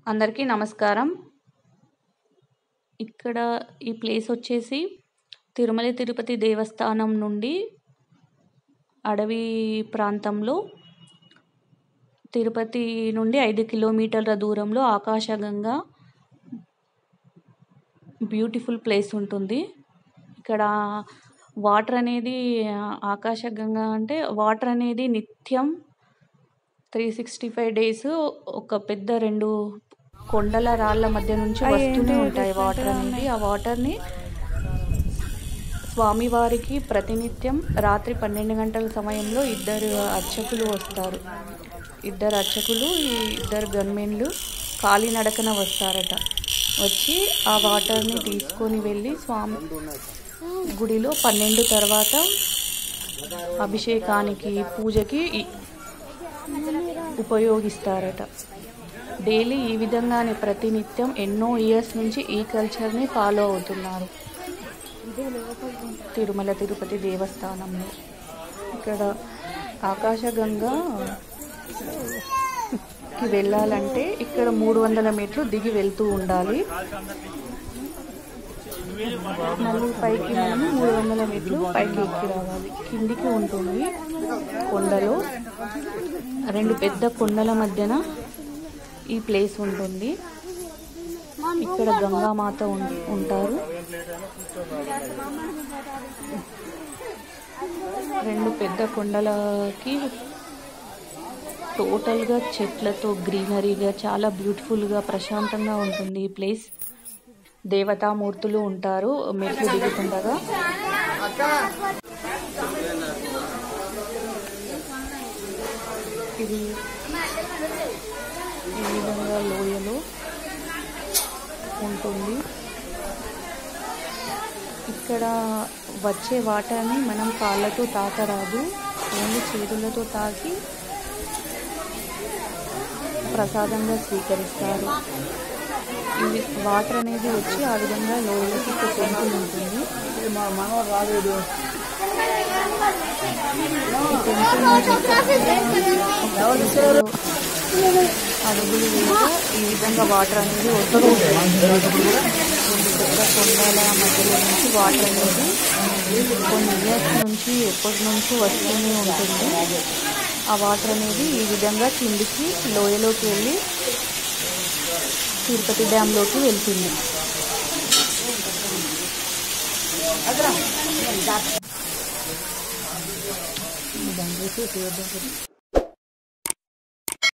అందరికీ నమస్కారం ఇక్కడ ఈ ప్లేస్ వచ్చేసి తిరుమల తిరుపతి దేవస్థానం నుండి అడవి ప్రాంతంలో తిరుపతి నుండి ఐదు కిలోమీటర్ల దూరంలో ఆకాశగంగా బ్యూటిఫుల్ ప్లేస్ ఉంటుంది ఇక్కడ వాటర్ అనేది ఆకాశగంగా అంటే వాటర్ అనేది నిత్యం త్రీ సిక్స్టీ ఫైవ్ డేస్ ఒక పెద్ద రెండు కొండల రాళ్ళ మధ్య నుంచి వస్తూనే ఉంటాయి వాటర్ అనేది ఆ వాటర్ని స్వామివారికి ప్రతినిత్యం రాత్రి పన్నెండు గంటల సమయంలో ఇద్దరు అర్చకులు వస్తారు ఇద్దరు అర్చకులు ఈ ఇద్దరు గన్మెన్లు కాలినడకన వస్తారట వచ్చి ఆ వాటర్ని తీసుకొని వెళ్ళి స్వామి గుడిలో పన్నెండు తర్వాత అభిషేకానికి పూజకి ఈ- ఉపయోగిస్తారట డైలీ ఈ విధంగానే ప్రతినిత్యం ఎన్నో ఇయర్స్ నుంచి ఈ కల్చర్ని ఫాలో అవుతున్నారు తిరుమల తిరుపతి దేవస్థానంలో ఇక్కడ ఆకాశగంగా కి వెళ్ళాలంటే ఇక్కడ మూడు వందల మీటర్లు దిగి వెళ్తూ ఉండాలి మళ్ళీ పైకి మనము మూడు వందల మీటర్లు పైకి ఎక్కి రావాలి కిందికి ఉంటుంది కొండలో రెండు పెద్ద కొండల మధ్యన ఈ ప్లేస్ ఉంటుంది ఇక్కడ గంగామాత ఉం- ఉంటారు రెండు పెద్ద కొండలకి టోటల్గా చెట్లతో గ్రీనరీగా చాలా బ్యూటిఫుల్గా ప్రశాంతంగా ఉంటుంది ఈ ప్లేస్ దేవతామూర్తులు ఉంటారు మెట్లు దిగుతుండగా ఇది ఈ విధంగా లోయలో ఉంటుంది ఇక్కడ వచ్చే వాటర్ని మనం కాళ్ళతో తాకరాదు ఓన్లీ చేతులతో తాకి ప్రసాదంగా స్వీకరిస్తారు ఇది వాటర్ అనేది వచ్చి ఆ విధంగా లోయలకి ఒక టెంపుల్ ఉంటుంది మా మనవాడు రాలేదు ఈ టెంపుల్ అడుగులు వేయగా ఈ విధంగా వాటర్ అనేది వస్తూ ఉంటుంది రెండు పెద్ద కొండల మధ్యలో నుంచి వాటర్ అనేది కొన్ని ఇయర్స్ నుంచి ఎప్పటి నుంచి వస్తూనే ఉంటుంది ఆ వాటర్ అనేది ఈ విధంగా కిందికి లోయలోకి వెళ్ళి తిరుపతి డ్యాంలోకి వెళ్తుంది దాన్ని చూసి చూద్దాం